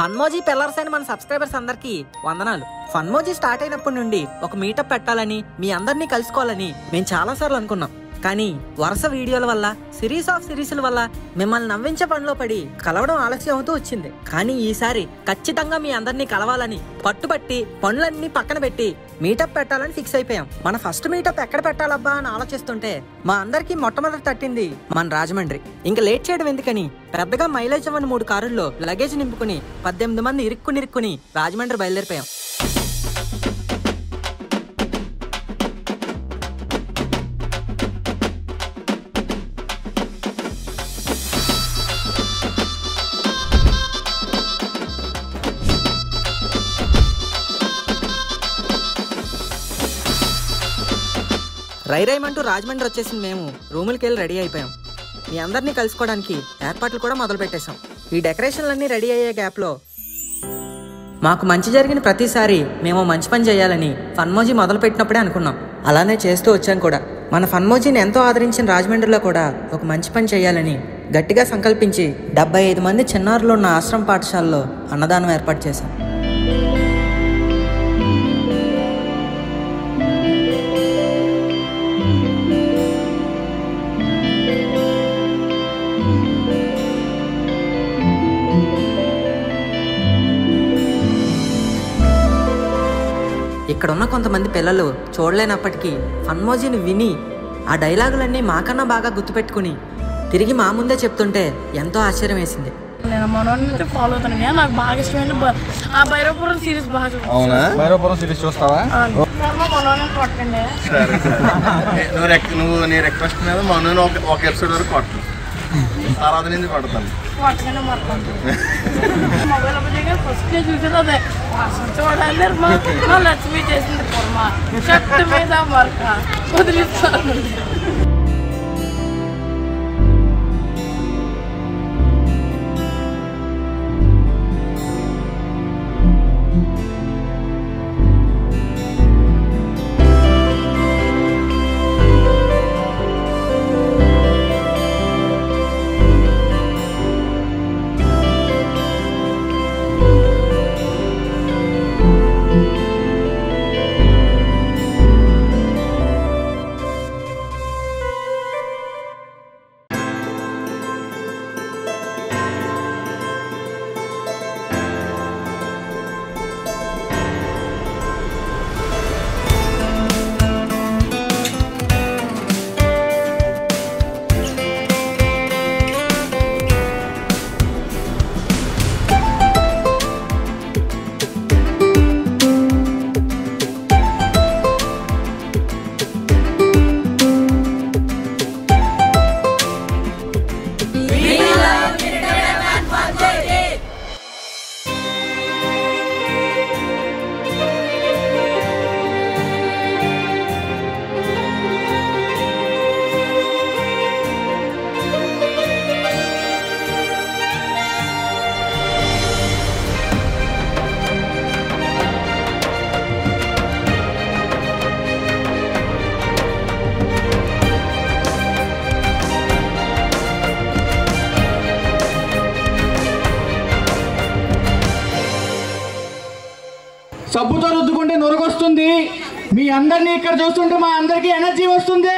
Funmoji pillars అయిన మన subscribers అందరికీ వందనాలు ఫన్మోజీ స్టార్ట్ అయినప్పటి నుండి ఒక మీటప్ పెట్టాలని మీ అందరినీ కలుసుకోవాలని మేము చాలా సార్లు అనుకున్నాం కానీ వరుస వీడియోల వల్ల సిరీస్ ఆఫ్ సిరీస్ల వల్ల మిమ్మల్ని నవ్వించే పనిలో పడి కలవడం ఆలస్యం అవుతూ వచ్చింది కానీ ఈసారి ఖచ్చితంగా మీ అందరినీ కలవాలని పట్టుబట్టి పనులన్నీ పక్కన పెట్టి మీటప్ పెట్టాలని ఫిక్స్ అయిపోయాం మన ఫస్ట్ మీటప్ ఎక్కడ పెట్టాలబ్బా అని ఆలోచిస్తుంటే మా అందరికీ మొట్టమొదటి తట్టింది మన రాజమండ్రి ఇంకా లేట్ చేయడం ఎందుకని పెద్దగా మైలేజ్ అవ్వని మూడు కారుల్లో లగేజ్ నింపుకుని పద్దెనిమిది మంది ఇరుక్కుని ఇరుక్కుని రాజమండ్రి బయలుదేరిపోయాం రైరైమంటూ రాజమండ్రి వచ్చేసింది మేము రూములకి వెళ్ళి రెడీ అయిపోయాం మీ అందరినీ కలుసుకోవడానికి ఏర్పాట్లు కూడా మొదలు పెట్టేశాం ఈ డెకరేషన్లన్నీ రెడీ అయ్యే గ్యాప్లో మాకు మంచి జరిగిన ప్రతిసారి మేము మంచి పని చేయాలని ఫన్మోజీ మొదలు పెట్టినప్పుడే అనుకున్నాం అలానే చేస్తూ వచ్చాం కూడా మన ఫన్మోజీని ఎంతో ఆదరించిన రాజమండ్రిలో కూడా ఒక మంచి పని చేయాలని గట్టిగా సంకల్పించి డెబ్బై ఐదు మంది చిన్నారులు ఉన్న ఆశ్రమ పాఠశాలలో అన్నదానం ఏర్పాటు చేశాం ఇక్కడ ఉన్న కొంతమంది పిల్లలు చూడలేనప్పటికీ ఫన్మోజీని విని ఆ డైలాగులన్నీ మాకన్నా బాగా గుర్తుపెట్టుకుని తిరిగి మా ముందే చెప్తుంటే ఎంతో ఆశ్చర్యం వేసింది నేను మనోడిని అయితే ఫాలో అవుతాను నేను నాకు బాగా ఇష్టమైన బ- ఆ భైరవపురం సిరీస్ బాగా అవునా భైరవపురం సిరీస్ చూస్తావా మనోడిని కొట్టండి సరే సరే నువ్వు రెక్- నువ్వు నీ రిక్వెస్ట్ మీద మనం ఒక ఒక ఎపిసోడ్ వరకు కొట్టను తర్వాత నుంచి కొడతాను కొట్టగానే మొత్తం మొబైల్ అప్పుడు ఫస్ట్ చూసేది అదే అసలు చూడాలి మా మా లక్ష్మి చేసింది కుర్మ షర్ట్ మీద మరక వదిలిస్తాను సబ్బుతో రుద్దుకుంటే నురగొస్తుంది మీ అందరినీ ఇక్కడ చూస్తుంటే మా అందరికీ ఎనర్జీ వస్తుంది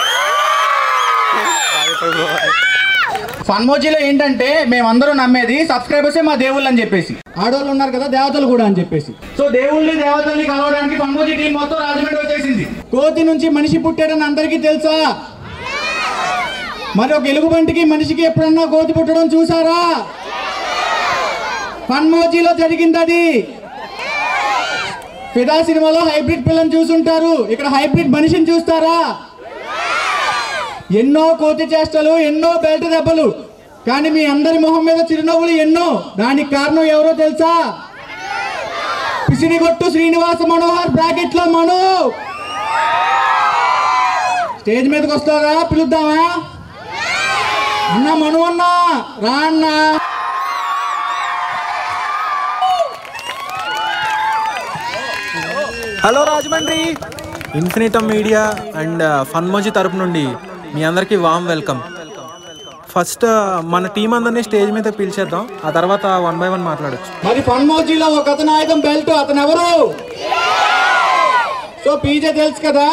ఫన్మోజీలో ఏంటంటే మేమందరూ నమ్మేది సబ్స్క్రైబర్సే మా దేవుళ్ళు అని చెప్పేసి ఆడవాళ్ళు ఉన్నారు కదా దేవతలు కూడా అని చెప్పేసి సో దేవుళ్ళని దేవతల్ని కలవడానికి ఫన్మోజీ టీం మొత్తం రాజమండ్రి వచ్చేసింది కోతి నుంచి మనిషి పుట్టాడని అందరికీ తెలుసా మరి ఒక ఎలుగుబంటికి మనిషికి ఎప్పుడన్నా కోతి పుట్టడం చూసారా ఫన్మోజీలో జరిగింది అది ఫిదా సినిమాలో హైబ్రిడ్ పిల్లని చూసుంటారు ఇక్కడ హైబ్రిడ్ మనిషిని చూస్తారా ఎన్నో కోతి చేష్టలు ఎన్నో బెల్ట్ దెబ్బలు కానీ మీ అందరి మొహం మీద చిరునవ్వులు ఎన్నో దానికి కారణం ఎవరో తెలుసా పిసిడిగొట్టు శ్రీనివాస మనోహర్ బ్రాకెట్ లో మను స్టేజ్ మీదకి వస్తారా పిలుద్దామా అన్న మను అన్నా రా అన్నా hello Rajahmundry Infinitum media and Funmoji తరపు నుండి మీ అందరికీ వామ్ వెల్కమ్ ఫస్ట్ మన టీం అందరినీ స్టేజ్ మీద పిలిచేద్దాం ఆ తర్వాత వన్ బై వన్ మాట్లాడొచ్చు మరి ఫన్మోజీలో ఒక అతను ఆయుధం బెల్ట్ అతను ఎవరు సో పీజే తెలుసు కదా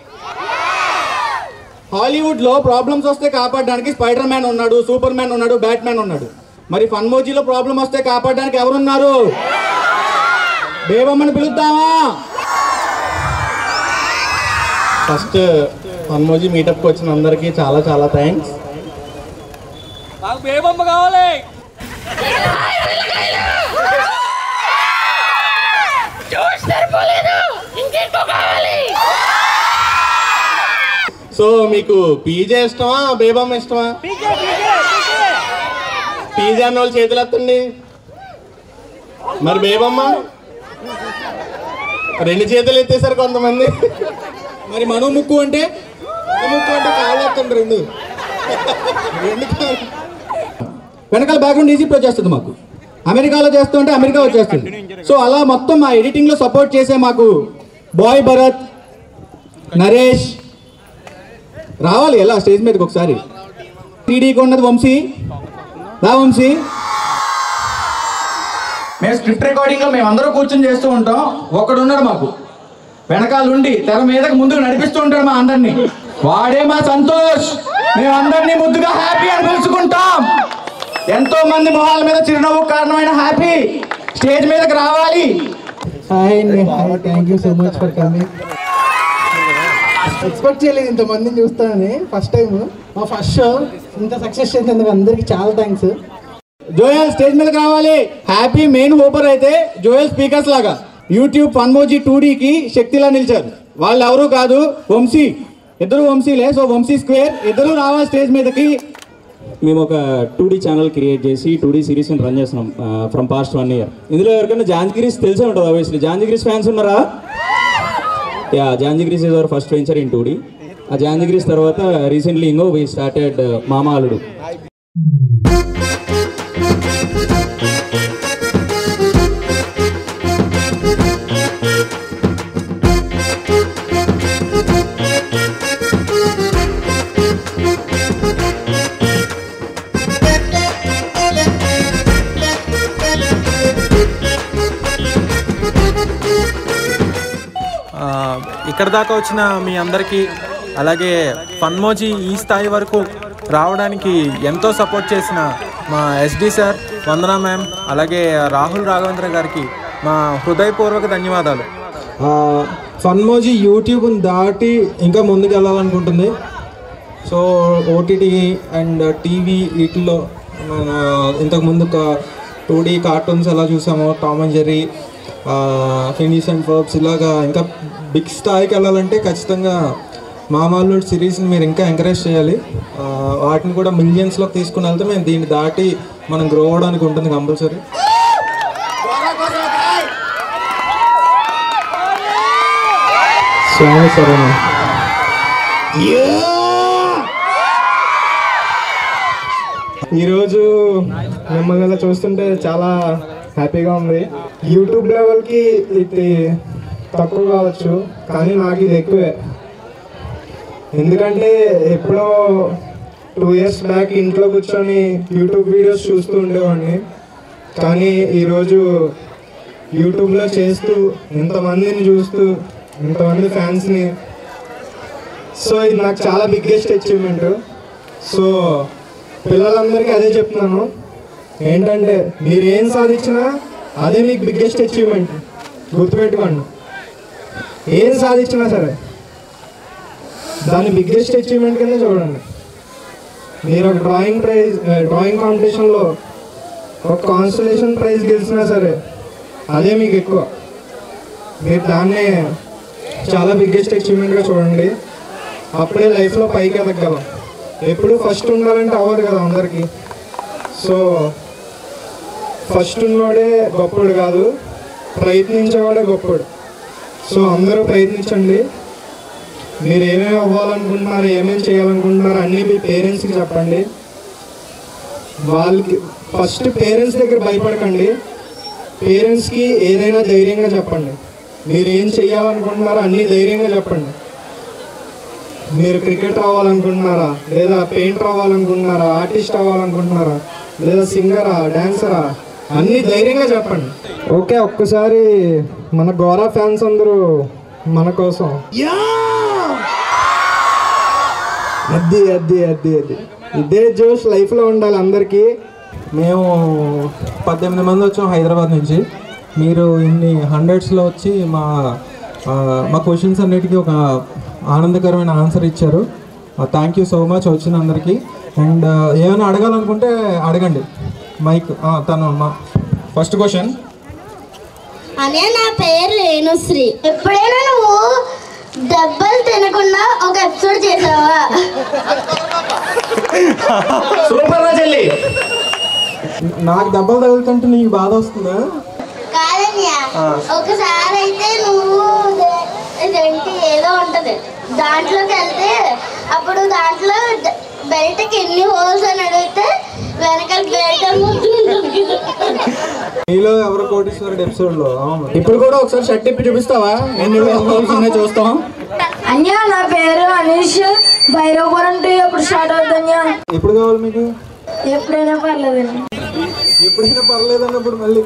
హాలీవుడ్ లో ప్రాబ్లమ్స్ వస్తే కాపాడడానికి స్పైడర్ మ్యాన్ ఉన్నాడు సూపర్ మ్యాన్ ఉన్నాడు బ్యాట్ మ్యాన్ ఉన్నాడు మరి ఫన్మోజీలో ప్రాబ్లం వస్తే కాపాడడానికి ఎవరున్నారు బేబమ్మని పిలుద్దామా ఫస్ట్ ఫన్మోజీ మీటప్కి వచ్చిన అందరికీ చాలా చాలా థ్యాంక్స్ సో మీకు పీజే ఇష్టమా బేబమ్మ ఇష్టమా పీజే అన్న వాళ్ళు చేతులు ఎత్తండి మరి బేబమ్మ రెండు చేతులు ఎత్తేసారు కొంతమంది మరి మను ముక్కు అంటే మను ముక్కు అంటే కాళ్ళు ఎత్తండి రెండు రెండు కాళ్ళు. వెనకాల బ్యాక్గ్రౌండ్ ఈజీ వచ్చేస్తుంది మాకు అమెరికాలో చేస్తుంటే అమెరికా వచ్చేస్తుంది సో అలా మొత్తం మా ఎడిటింగ్ లో సపోర్ట్ చేసే మాకు బాయ్ భరత్ నరేష్ రావాలి ఎలా స్టేజ్ మీదకి ఒకసారి టీడీకి ఉన్నది వంశీ రా వంశీ మేము స్క్రిప్ట్ రికార్డింగ్ లో మేము అందరూ కూర్చొని చేస్తూ ఉంటాం ఒకడు ఉన్నాడు మాకు వెనకాల ఉండి తెర మీదకి ముందుకు నడిపిస్తూ ఉంటాడు మా అందరినీ వాడే మా సంతోష్ మేము అందరినీ ముద్దుగా హ్యాపీ అని పిలుచుకుంటాం ఎంతో మంది మొహాల మీద చిరునవ్వు కారణమైన హ్యాపీ స్టేజ్ మీదకి రావాలి హాయ్ అండి hi thank you so much for coming expect చేయలేదు ఇంతమందిని చూస్తానని ఫస్ట్ టైం మా ఫస్ట్ షో ఇంత సక్సెస్ చేసినందుకు అందరికి చాలా థ్యాంక్స్ జోయల్ స్టేజ్ మీదకి రావాలి హ్యాపీ మెయిన్ ఓపర్ అయితే జోయల్ స్పీకర్స్ లాగా యూట్యూబ్ ఫన్మోజీ టూ కి శక్తిలా నిలిచారు వాళ్ళు ఎవరు కాదు వంశీ ఇద్దరు వంశీలే సో వంశీ స్క్వేర్ ఇద్దరు రావాలి స్టేజ్ మీదకి మేము ఒక టూ డీ ఛానల్ క్రియేట్ చేసి టూ డీ సిరీస్ని రన్ చేస్తున్నాం ఫ్రమ్ పాస్ట్ వన్ ఇయర్ ఇందులో ఎవరికైనా జాంజిగిరీస్ తెలిసే ఉంటుంది ఆబ్వియస్లీ జాంజిగిరీస్ ఫ్యాన్స్ ఉన్నారా yeah Janjigiris is our first venture in two D ఆ జాంజిగిరీస్ తర్వాత రీసెంట్లీ ఇంగో వీ స్టార్టెడ్ మామాలుడు ఆ, ఇక్కడ దాకా వచ్చిన మీ అందరికీ అలాగే ఫన్మోజీ ఈ స్థాయి వరకు రావడానికి ఎంతో సపోర్ట్ చేసిన మా ఎస్డి సార్ వందనా మ్యామ్ అలాగే రాహుల్ రాఘవేంద్ర గారికి మా హృదయపూర్వక ధన్యవాదాలు ఫన్మోజీ యూట్యూబ్ని దాటి ఇంకా ముందుకు వెళ్ళాలనుకుంటుంది సో ఓటీటీ అండ్ టీవీ వీటిల్లో మన ఇంతకుముందు టూ డీ కార్టూన్స్ ఎలా చూసామో Tom and Jerry Phineas and Ferb ఇలాగా ఇంకా బిగ్ స్థాయికి వెళ్ళాలంటే ఖచ్చితంగా మామాలు సిరీస్ని మీరు ఇంకా ఎంకరేజ్ చేయాలి ఆ, వాటిని కూడా మిలియన్స్లోకి తీసుకుని వెళ్తే మేము దీన్ని దాటి మనం గ్రో అవడానికి ఉంటుంది కంపల్సరీ స్వామి సరేనా ఈరోజు మిమ్మల్ని ఇలా చూస్తుంటే చాలా హ్యాపీగా ఉంది యూట్యూబ్ లెవెల్కి ఇది తక్కువ కావచ్చు కానీ నాకు ఇది ఎక్కువే ఎందుకంటే ఎప్పుడో టూ ఇయర్స్ బ్యాక్ ఇంట్లో కూర్చొని యూట్యూబ్ వీడియోస్ చూస్తూ ఉండేవాడిని కానీ ఈరోజు యూట్యూబ్లో చేస్తూ ఇంతమందిని చూస్తూ ఇంతమంది ఫ్యాన్స్ని సో ఇది నాకు చాలా బిగ్గెస్ట్ అచీవ్మెంట్ సో పిల్లలందరికీ అదే చెప్తున్నాను ఏంటంటే మీరు ఏం సాధించినా అదే మీకు బిగ్గెస్ట్ అచీవ్మెంట్ గుర్తుపెట్టుకోండి ఏం సాధించినా సరే దాన్ని బిగ్గెస్ట్ అచీవ్మెంట్ కింద చూడండి మీరు ఒక డ్రాయింగ్ ప్రైజ్ డ్రాయింగ్ కాంపిటీషన్లో ఒక కాన్స్టలేషన్ ప్రైజ్ గెలిచినా సరే అదే మీకు ఎక్కువ మీరు దాన్నే చాలా బిగ్గెస్ట్ అచీవ్మెంట్గా చూడండి అప్పుడే లైఫ్లో పైకి ఎదగలం ఎప్పుడు ఫస్ట్ ఉండాలంటే అవ్వదు కదా అందరికీ సో ఫస్ట్ ఉన్నవాడే గొప్పడు కాదు ప్రయత్నించేవాడే గొప్పడు సో అందరూ ప్రయత్నించండి మీరు ఏమేమి అవ్వాలనుకుంటున్నారు ఏమేమి చేయాలనుకుంటున్నారు అన్నీ మీ పేరెంట్స్కి చెప్పండి వాళ్ళకి ఫస్ట్ పేరెంట్స్ దగ్గర భయపడకండి పేరెంట్స్కి ఏదైనా ధైర్యంగా చెప్పండి మీరు ఏం చేయాలనుకుంటున్నారో అన్నీ ధైర్యంగా చెప్పండి మీరు క్రికెటర్ అవ్వాలనుకుంటున్నారా లేదా పెయింటర్ అవ్వాలనుకుంటున్నారా ఆర్టిస్ట్ అవ్వాలనుకుంటున్నారా లేదా సింగరా డాన్సరా అన్నీ ధైర్యంగా చెప్పండి ఓకే ఒక్కసారి మన గోరా ఫ్యాన్స్ అందరూ మన కోసం అద్ది అద్ది అద్ది అద్ది ఇదే జోష్ లైఫ్లో ఉండాలి అందరికీ మేము పద్దెనిమిది మంది వచ్చాం హైదరాబాద్ నుంచి మీరు ఇన్ని హండ్రెడ్స్లో వచ్చి మా ఆ, మా క్వశ్చన్స్ అన్నిటికీ ఒక ఆనందకరమైన ఆన్సర్ ఇచ్చారు థ్యాంక్ యూ సో మచ్ వచ్చిన అందరికీ అండ్ ఏమైనా అడగాలనుకుంటే అడగండి మైక్ ఆ, తను మా ఫస్ట్ క్వశ్చన్ అనే నా పేరు రేణుశ్రీ ఎప్పుడైనా నువ్వు దెబ్బలు తినకుండా ఒక ఎపిసోడ్ చేసావా సూపర్ రా చెల్లి నాకు దెబ్బలు తగులుతుంటే నీకు బాధ వస్తుందా కాదన్యా ఒకసారి అయితే నువ్వు దే- ఇదేంటి ఏదో ఉంటది దాంట్లోకి వెళ్తే అప్పుడు దాంట్లో బెల్ట్కి ఎన్ని హోల్స్ అని అడిగితే వెనకాల బెల్ట్ ముందు ఉంటుంది మీలో ఎవరు కోటీశ్వరుడు ఎపిసోడ్లో అవును ఇప్పుడు కూడా ఒకసారి షర్ట్ ఇప్పి చూపిస్తావా ఎన్ని హోల్స్ ఉన్నాయో చూస్తాం అన్యా నా పేరు అనీష్ భైరవపురం టు ఎప్పుడు స్టార్ట్ అవుతుందా ఎప్పుడు కావాలి మీకు ఎప్పుడైనా పర్లేదండి ఎప్పుడైనా పర్లేదు అన్నప్పుడు మళ్ళీ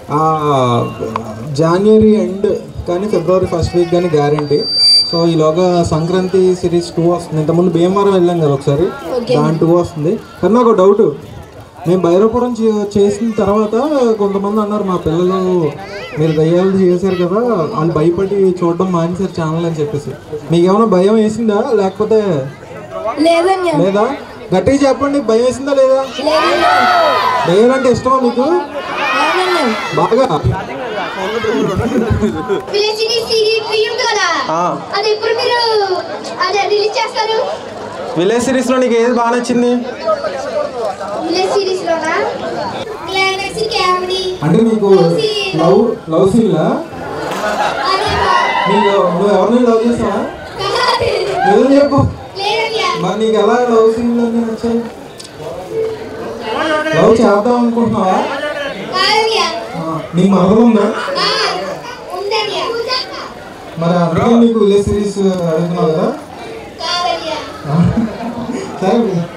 జనవరి ఎండ్ కానీ ఫిబ్రవరి ఫస్ట్ వీక్ కానీ గ్యారంటీ సో ఈలోగా సంక్రాంతి సిరీస్ టూ వస్తుంది ఇంతకుముందు భీమవరం వెళ్ళాం కదా ఒకసారి దాని టూ వస్తుంది కానీ నాకు డౌట్ మేము భైరవపురం చే- చేసిన తర్వాత కొంతమంది అన్నారు మా పిల్లలు మీరు దయ్యాలు చేశారు కదా వాళ్ళు భయపడి చూడడం మానేశారు ఛానల్ అని చెప్పేసి మీకు ఏమైనా భయం వేసిందా లేకపోతే లేదన్యా లేదా గట్టిగా చెప్పండి భయం వేసిందా లేదా దయ్యాలంటే ఇష్టమా మీకు బాగా విలేజ్ సిరీస్ త్రీ ఉంది కదా అది ఎప్పుడు మీరు అది రిలీజ్ చేస్తారు విలేజ్ సిరీస్లో నీకు ఏది బాగా నచ్చింది విలేజ్ సిరీస్ లోనా క్లైమాక్స్ కామెడీ అంటే నీకు లవ్ లవ్ సీన్లా నీకు నువ్వు ఎవరిని లవ్ చేస్తావా నిజం చెప్పు లేదన్యా మరి నీకు ఎలా లవ్ సీన్లు అన్నీ నచ్చాయి లవ్ చేద్దాం అనుకుంటున్నావా కాదన్యా ఆ, నీ మదర్ ఉందా ఉందన్యా మరి అందుకే నీకు విలేజ్ సిరీస్ అడుగుతున్నావు కదా కాదన్యా సరే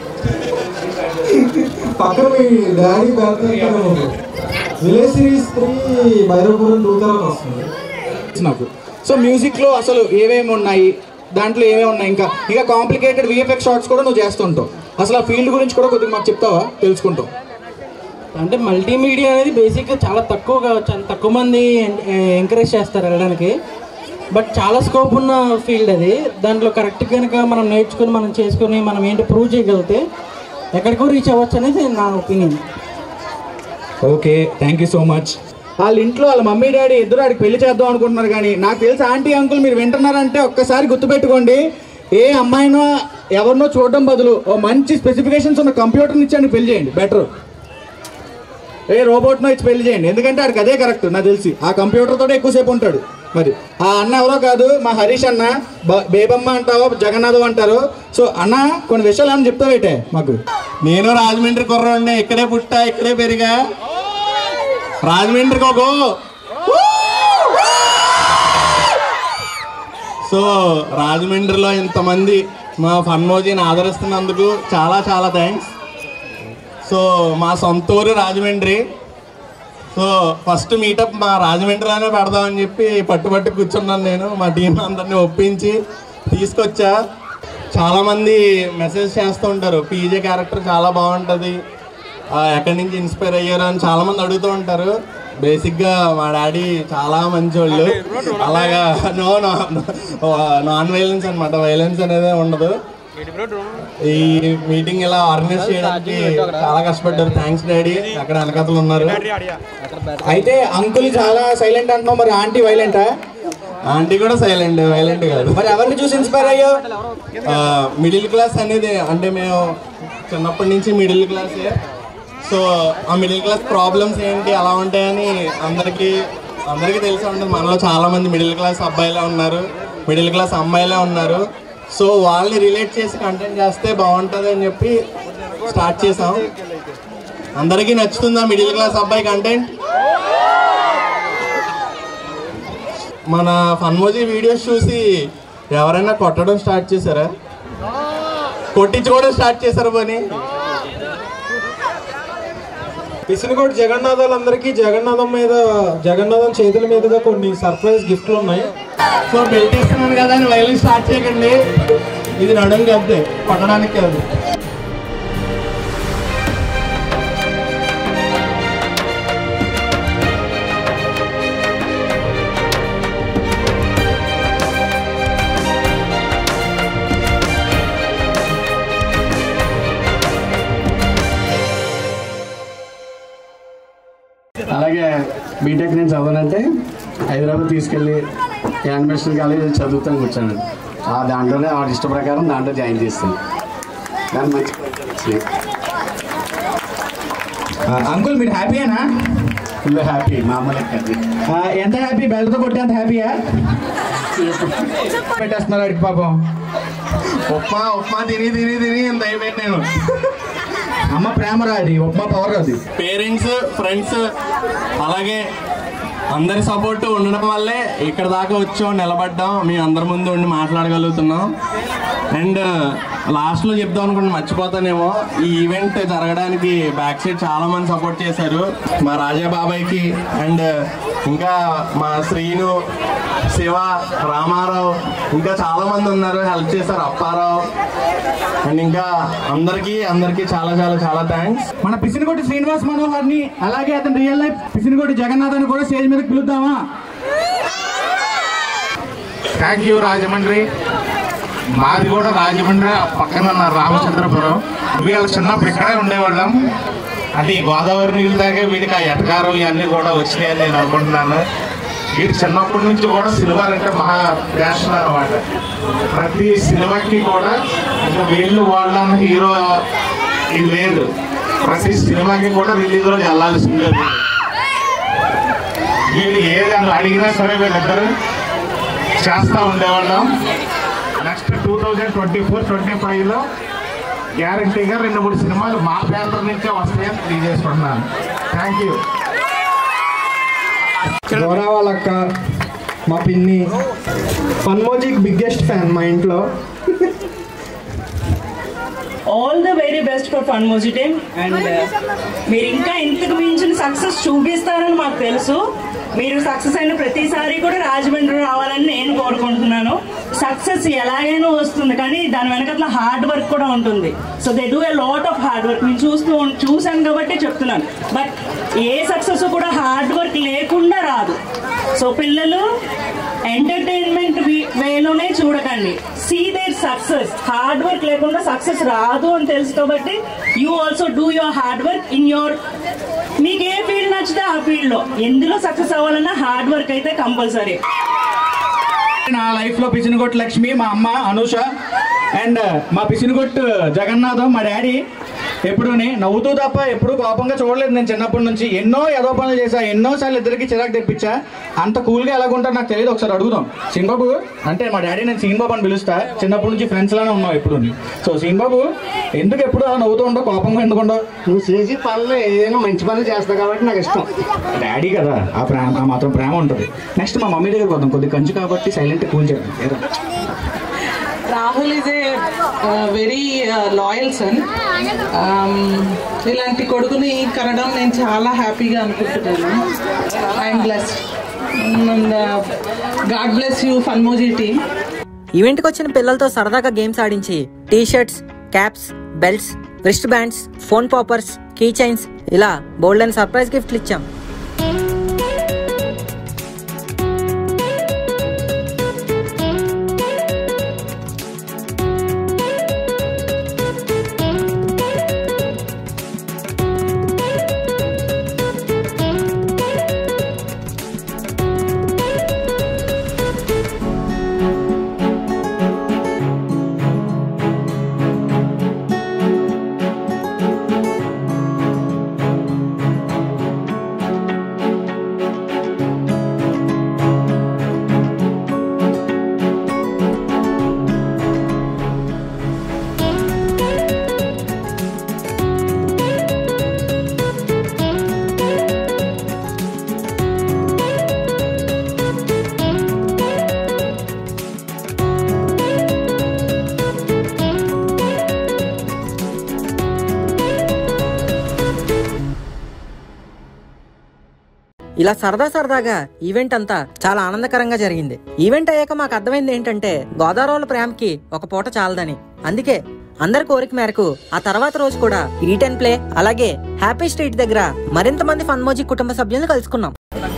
పక్కన మీ డాడీ పెడతాను village series three Bhairavapuram two తర్వాత వస్తుంది నాకు సో మ్యూజిక్ లో అసలు ఏమేమి ఉన్నాయి దాంట్లో ఏమేమి ఉన్నాయి ఇంకా ఇంకా కాంప్లికేటెడ్ విఎఫ్ఎక్స్ షార్ట్స్ కూడా నువ్వు చేస్తుంటావు అసలు ఆ ఫీల్డ్ గురించి కూడా కొద్దిగా మాకు చెప్తావా తెలుసుకుంటాం అంటే మల్టీమీడియా అనేది బేసిక్గా చాలా తక్కువగా చాలా తక్కువ మంది ఎంకరేజ్ చేస్తారు వెళ్ళడానికి బట్ చాలా స్కోప్ ఉన్న ఫీల్డ్ అది దాంట్లో కరెక్ట్ కనుక మనం నేర్చుకుని మనం చేసుకుని మనం ఏంటి ప్రూవ్ చేయగలిగితే ఎక్కడికో రీచ్ అవ్వచ్చు అనేది నా opinion okay thank you so much వాళ్ళ ఇంట్లో వాళ్ళ మమ్మీ డాడీ ఇద్దరు ఆడికి పెళ్లి చేద్దాం అనుకుంటున్నారు కానీ నాకు తెలిసి ఆంటీ అంకుల్ మీరు వింటున్నారంటే ఒక్కసారి గుర్తుపెట్టుకోండి ఏ అమ్మాయినో ఎవరినో చూడడం బదులు ఓ మంచి స్పెసిఫికేషన్స్ ఉన్న కంప్యూటర్ని ఇచ్చి పెళ్లి చేయండి బెటర్ ఏ రోబోట్నో ఇచ్చి పెళ్లి చేయండి ఎందుకంటే ఆడికి అదే కరెక్ట్ నాకు తెలిసి ఆ కంప్యూటర్ తోటే ఎక్కువసేపు ఉంటాడు మరి ఆ అన్న ఎవరో కాదు మా హరీష్ అన్న బ- బేబమ్మ అంటావో జగన్నాథం అంటారు సో అన్న కొన్ని విషయాలు ఏమైనా చెప్తావేటే మాకు నేను రాజమండ్రి కుర్రోడిని ఇక్కడే పుట్టా ఇక్కడే పెరిగా రాజమండ్రి కోకో సో రాజమండ్రిలో ఇంతమంది మా ఫన్మోజీని ఆదరిస్తున్నందుకు చాలా చాలా థ్యాంక్స్ సో మా సొంత ఊరు రాజమండ్రి సో ఫస్ట్ మీటప్ మా రాజమండ్రిలోనే పెడదామని చెప్పి పట్టుబట్టి కూర్చున్నాను నేను మా టీం అందరిని ఒప్పించి తీసుకొచ్చా చాలామంది మెసేజ్ చేస్తూ ఉంటారు పీజే క్యారెక్టర్ చాలా బాగుంటుంది ఆ, ఎక్కడి నుంచి ఇన్స్పైర్ అయ్యారు అని చాలామంది అడుగుతూ ఉంటారు బేసిక్గా మా డాడీ చాలా మంచోళ్ళు అలాగా నో నాన్ వైలెన్స్ అనమాట వైలెన్స్ అనేది ఉండదు ఈ మీటింగ్ ఇలా ఆర్గనైజ్ చేయడానికి చాలా కష్టపడ్డారు థ్యాంక్స్ డాడీ అక్కడ వెనకతలు ఉన్నారు అయితే అంకుల్ చాలా సైలెంట్ అంటున్నావు మరి ఆంటీ వైలెంటా ఆంటీ కూడా సైలెంట్ వైలెంట్ కాదు మరి ఎవరిని చూసి ఇన్స్పైర్ అయ్యావు మిడిల్ క్లాస్ అనేది అంటే మేము చిన్నప్పటి నుంచి మిడిల్ క్లాసే సో ఆ మిడిల్ క్లాస్ ప్రాబ్లమ్స్ ఏంటి అలా ఉంటాయని అందరికీ అందరికీ తెలిసి ఉంటుంది మనలో చాలా మంది మిడిల్ క్లాస్ అబ్బాయిలే ఉన్నారు మిడిల్ క్లాస్ అమ్మాయిలే ఉన్నారు సో వాళ్ళని రిలేట్ చేసి కంటెంట్ చేస్తే బాగుంటుంది అని చెప్పి స్టార్ట్ చేసాం అందరికీ నచ్చుతుందా మిడిల్ క్లాస్ అబ్బాయి కంటెంట్ మన ఫన్మోజీ వీడియోస్ చూసి ఎవరైనా కొట్టడం స్టార్ట్ చేశారా కొట్టించుకోవడం స్టార్ట్ చేశారు పోనీ పిసినకోటి జగన్నాథాలందరికీ జగన్నాథం మీద జగన్నాథం చేతుల మీదుగా కొన్ని సర్ప్రైజ్ గిఫ్ట్లు ఉన్నాయి సో బెల్ట్ ఇస్తున్నాను కదా అని వైలిన్ స్టార్ట్ చేయకండి ఇది నడుము అంతే పట్టడానికి కాదు అలాగే బీటెక్ నేను చదవనంటే హైదరాబాద్ తీసుకెళ్ళి యానిమేషన్ కాలేజ్ చదువుతాను కూర్చోను ఆ దాంట్లోనే వాడి ఇష్ట ప్రకారం దాంట్లో జాయిన్ చేస్తాను దాని మంచి వచ్చినాయి. అంకుల్ మీరు హ్యాపీయేనా ఫుల్ హ్యాపీ మామూలు ఎక్కడి ఆ, ఎంత హ్యాపీ బెల్ట్తో కొట్టి అంత హ్యాపీయా పెట్టేస్తున్నారు అడిగి పాపం ఉప్మా ఉప్మా తిని తిని తిని ఇంత అయిపోయింది నేను అమ్మ ప్రేమ రా అది ఉప్మా పవర్ అది పేరెంట్స్ ఫ్రెండ్స్ అలాగే అందరి సపోర్ట్ ఉండడం వల్లే ఇక్కడ దాకా వచ్చాం నిలబడ్డాం మీ అందరి ముందు ఉండి మాట్లాడగలుగుతున్నాం అండ్ లాస్ట్లో చెప్దాం అనుకుంటే మర్చిపోతానేమో ఈ ఈవెంట్ జరగడానికి బ్యాక్ సైడ్ చాలా మంది సపోర్ట్ చేశారు మా రాజా బాబాయ్కి అండ్ ఇంకా మా శ్రీను శివ రామారావు ఇంకా చాలా మంది ఉన్నారు హెల్ప్ చేశారు అప్పారావు అండ్ ఇంకా అందరికీ అందరికీ చాలా చాలా చాలా థ్యాంక్స్ మన పిసినకోటి శ్రీనివాస్ మనోహర్ ని అలాగే అతని రియల్ లైఫ్ పిసినకోటి జగన్నాథ్ అని కూడా స్టేజ్ మీదకి పిలుద్దామా థ్యాంక్ యూ రాజమండ్రి మాది కూడా రాజమండ్రి పక్కన ఉన్న రామచంద్రపురం వీళ్ళ చిన్నప్పుడు ఇక్కడే ఉండేవాళ్ళం అంటే ఈ గోదావరి నీళ్ళు దాకా వీడికి ఆ ఎటకారం ఇవన్నీ కూడా వచ్చినాయని నేను అనుకుంటున్నాను వీడి చిన్నప్పటి నుంచి కూడా సినిమాలు అంటే మహా ప్యాషన్ అనమాట ప్రతి సినిమాకి కూడా ఇంకా వీళ్ళు వాళ్ళన్న హీరో ఇది లేదు ప్రతి సినిమాకి కూడా రిలీజ్ రోజు వెళ్ళాల్సిందే వీళ్ళు ఏదైనా అడిగినా సరే వీళ్ళిద్దరు చేస్తూ ఉండేవాళ్ళం next two thousand twenty four twenty ఫైవ్లో గ్యారంటీగా రెండు మూడు సినిమాలు మా బ్యానర్ నుంచే వస్తాయని తెలియజేసుకుంటున్నాను థ్యాంక్ యూ గౌరవ వాళ్ళక్క మా పిన్ని ఫన్మోజిక్ బిగ్గెస్ట్ ఫ్యాన్ మా ఇంట్లో all the very best for Funmoji team and మీరు ఇంకా ఇంతకు మించిన సక్సెస్ చూపిస్తారని మాకు తెలుసు మీరు సక్సెస్ అయిన ప్రతిసారి కూడా రాజమండ్రి రావాలని నేను కోరుకుంటున్నాను సక్సెస్ ఎలాగైనా వస్తుంది కానీ దాని వెనకట్ల హార్డ్ వర్క్ కూడా ఉంటుంది so they do a lot of hard work నేను చూస్తూ ఉం- చూశాను కాబట్టి చెప్తున్నాను బట్ ఏ సక్సెస్ కూడా హార్డ్ వర్క్ లేకుండా రాదు సో పిల్లలు ఎంటర్టైన్మెంట్ వేలోనే చూడకండి see there success hard work లేకుండా సక్సెస్ రాదు అని తెలుసు కాబట్టి you also do your hard work in your మీకు ఏ ఫీల్డ్ నచ్చితే ఆ ఫీల్డ్ లో ఎందులో సక్సెస్ అవ్వాలన్నా హార్డ్ వర్క్ అయితే కంపల్సరీ నా లైఫ్ లో పిసినగొట్టు లక్ష్మి మా అమ్మ అనూష అండ్ మా పిసినగొట్టు జగన్నాథం మా డాడీ ఎప్పుడూని నవ్వుతూ తప్ప ఎప్పుడు కోపంగా చూడలేదు నేను చిన్నప్పటి నుంచి ఎన్నో ఏదో పనులు చేశా ఎన్నో సార్లు ఇద్దరికి చిరాకు తెప్పించా అంత కూల్గా ఎలాగుంటారో నాకు తెలియదు ఒకసారి అడుగుదాం సీన్బాబు అంటే మా డాడీ నేను సీన్బాబు అని పిలుస్తా చిన్నప్పటి నుంచి ఫ్రెండ్స్ లానే ఉన్నావు ఎప్పుడు సో సీన్బాబు ఎందుకు ఎప్పుడు అలా నవ్వుతూ ఉండవు కోపంగా ఎందుకు ఉండవు నువ్వు చేసి పనులు ఏదైనా మంచి పనులు చేస్తావు కాబట్టి నాకు ఇష్టం డాడీ కదా ఆ ప్రేమ ఆ మాత్రం ప్రేమ ఉంటుంది నెక్స్ట్ మా మమ్మీ దగ్గర పోదాం కొద్ది కంచు కాబట్టి సైలెంట్ కూల్ చేద్దాం ఏరా. Rahul is a very loyal son ఇలాంటి కొడుకుని కనడం నేను చాలా హ్యాపీగా అనుకుంటున్నాను I'm blessed and God bless you Funmoji team ఈవెంట్కి వచ్చిన పిల్లలతో సరదాగా గేమ్స్ ఆడించి T shirts caps belts wristbands phone poppers keychains ఇలా బోల్డ్ అండ్ సర్ప్రైజ్ గిఫ్ట్లు ఇచ్చాం ఇలా సరదా సరదాగా ఈవెంట్ అంతా చాలా ఆనందకరంగా జరిగింది ఈవెంట్ అయ్యాక మాకు అర్థమైంది ఏంటంటే గోదావరి ప్రేమకి ఒక పూట చాలదని అందుకే అందరి కోరిక మేరకు ఆ తర్వాత రోజు కూడా ఈట్ అండ్ ప్లే అలాగే హ్యాపీ స్ట్రీట్ దగ్గర మరింత మంది ఫన్మోజీ కుటుంబ సభ్యులను కలుసుకున్నాం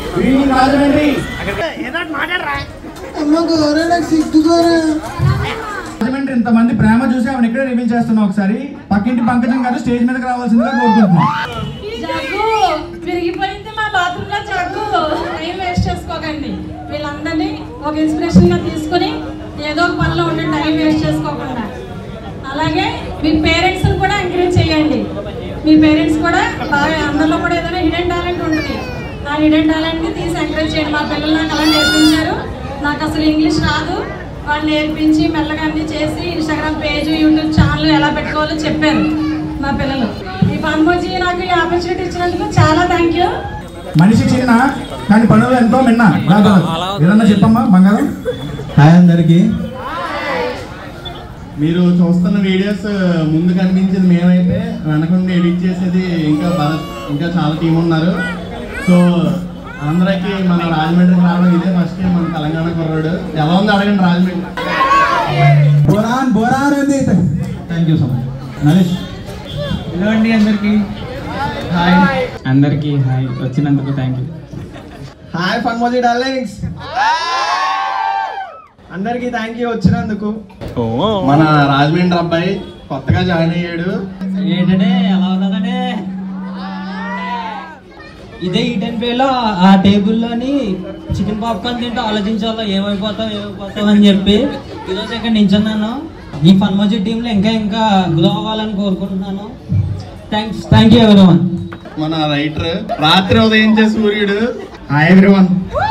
రాజమండ్రి ఇంతమంది ప్రేమ చూసి ఆమెను ఇక్కడే రివీల్ చేస్తున్నాం ఒకసారి పక్కింటి పంకజం గారు స్టేజ్ మీదకి రావాల్సిందిగా కోరుకుంటున్నాం జగ్గు విరిగిపోయింది మా బాత్రూమ్ లో జగ్గు టైం వేస్ట్ చేసుకోకండి వీళ్ళందరినీ ఒక ఇన్స్పిరేషన్ గా తీసుకుని ఏదో ఒక పనిలో ఉండే టైం వేస్ట్ చేసుకోకుండా అలాగే మీ పేరెంట్స్ కూడా ఎంకరేజ్ చేయండి మీ పేరెంట్స్ కూడా బాగా అందరిలో కూడా ఏదైనా హిడెన్ టాలెంట్ ఉంటుంది ఆ హిడెన్ టాలెంట్ ని తీసి ఎంకరేజ్ చేయండి మా పిల్లలు నాకు అలా నేర్పించారు నాకు అసలు ఇంగ్లీష్ రాదు వాళ్ళు నేర్పించి మెల్లగా అన్ని చేసి ఇన్స్టాగ్రామ్ పేజ్ యూట్యూబ్ ఛానల్ ఎలా పెట్టుకోవాలో చెప్పారు మా పిల్లలు ఈ పన్మోజీ నాకు ఈ ఆపర్చునిటీ ఇచ్చినందుకు చాలా థ్యాంక్ యూ మనిషి చిన్న కానీ పనులు ఎంతో మిన్న రాదు ఏదన్నా చెప్పమ్మా బంగారం హాయ్ అందరికి మీరు చూస్తున్న వీడియోస్ ముందు కనిపించేది మేమైతే వెనకుండి ఎడిట్ చేసేది ఇంకా భరత్ ఇంకా చాలా టీం ఉన్నారు సో అందరికి మన రాజమండ్రికి రావడం ఇదే ఫస్ట్ టైం మన తెలంగాణ కుర్రాడు ఎలా ఉంది అడగండి రాజమండ్రి బోరాన్ బోరాన్ ఉంది thank you so much Naresh hello అండి అందరికి హాయ్ అందరికి హాయ్ వచ్చినందుకు thank you hi Funmoji darlings అందరికీ థ్యాంక్ యూ వచ్చినందుకు మన రాజమండ్రి అబ్బాయి కొత్తగా జాయిన్ అయ్యాడు ఏంటంటే ఎలా ఉన్నదంటే ఇదే ఈ టెన్ పేలో ఆ టేబుల్లోని చికెన్ పాప్కార్న్ తింటూ ఆలోచించాలో ఏమైపోతావు ఏమైపోతావు అని చెప్పి ఈరోజు ఇక్కడ నించున్నాను ఈ ఫన్మోజీ టీంలో ఇంకా ఇంకా గ్రో అవ్వాలని కోరుకుంటున్నాను థ్యాంక్స్ థ్యాంక్ యూ ఎవరి మన రైటర్ రాత్రి ఉదయించే సూర్యుడు హాయ్ ఎవ్రీవన్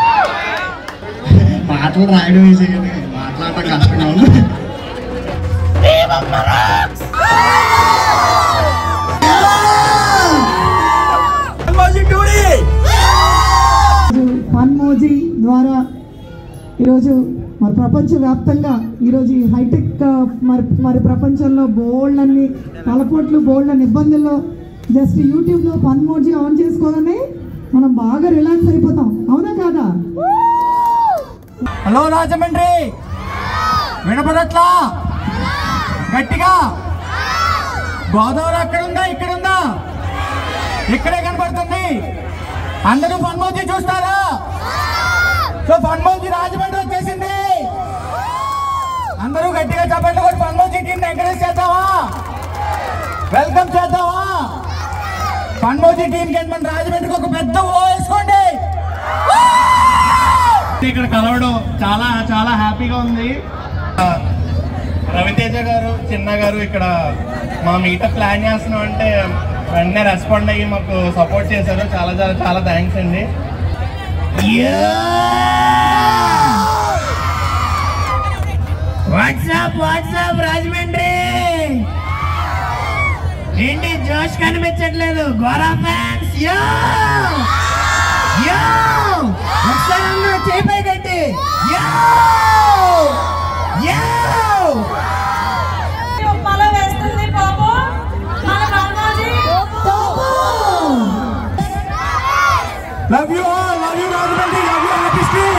మాటలు రాయడం ఈజీ కానీ మాట్లాడటం కష్టంగా ఉంది ఫన్మోజీ ద్వారా ఈరోజు మరి ప్రపంచవ్యాప్తంగా ఈరోజు ఈ హైటెక్ ఆ, మరి మరి ప్రపంచంలో బోల్డ్ అన్ని తలపోట్లు బోల్డ్ అన్ని ఇబ్బందుల్లో జస్ట్ యూట్యూబ్లో ఫన్మోజీ ఆన్ చేసుకోగానే మనం బాగా రిలాక్స్ అయిపోతాం అవునా కాదా హలో రాజమండ్రి వినపడట్లా గట్టిగా గోదావరి అక్కడ ఉందా ఇక్కడ ఉందా ఇక్కడే కనపడుతుంది అందరూ ఫన్మోజీ చూస్తారా సో ఫన్మోజీ రాజమండ్రి వచ్చేసింది అందరూ గట్టిగా చెప్పండి కూడా ఫన్మోజీ టీం ఎంకరేజ్ చేద్దామా వెల్కమ్ చేద్దామా ఫన్మోజీ టీం కి మన రాజమండ్రికి ఒక పెద్ద ఓ వేసుకోండి ఇక్కడ కలవడం చాలా చాలా హ్యాపీగా ఉంది ఆ, రవితేజ గారు చిన్న గారు ఇక్కడ మా మీటప్ ప్లాన్ చేస్తున్నాం అంటే వెంటనే రెస్పాండ్ అయ్యి మాకు సపోర్ట్ చేశారు చాలా చాలా చాలా థ్యాంక్స్ అండి వాట్సాప్ వాట్సాప్ రాజమండ్రి ఏంటి జోష్ కనిపించట్లేదు గోరా ఫ్యాన్స్ యో యో ఒకసారి అందరూ చేపై కట్టి యో యో ఉప్మాలో వేస్తుంది బాబు మన Funmoji love you all love you Rajahmundry love you happy street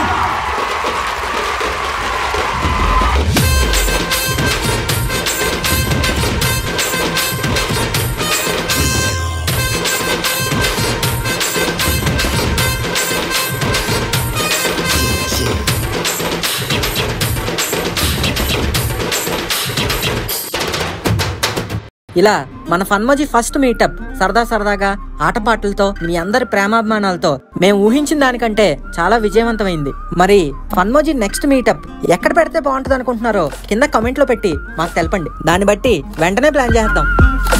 ఇలా మన ఫన్మోజీ ఫస్ట్ మీటప్ సరదా సరదాగా ఆటపాటలతో మీ అందరి ప్రేమాభిమానాలతో మేము ఊహించిన దానికంటే చాలా విజయవంతమైంది మరి ఫన్మోజీ నెక్స్ట్ మీటప్ ఎక్కడ పెడితే బాగుంటుంది అనుకుంటున్నారో కింద కమెంట్ లో పెట్టి మాకు తెలపండి దాన్ని బట్టి వెంటనే ప్లాన్ చేద్దాం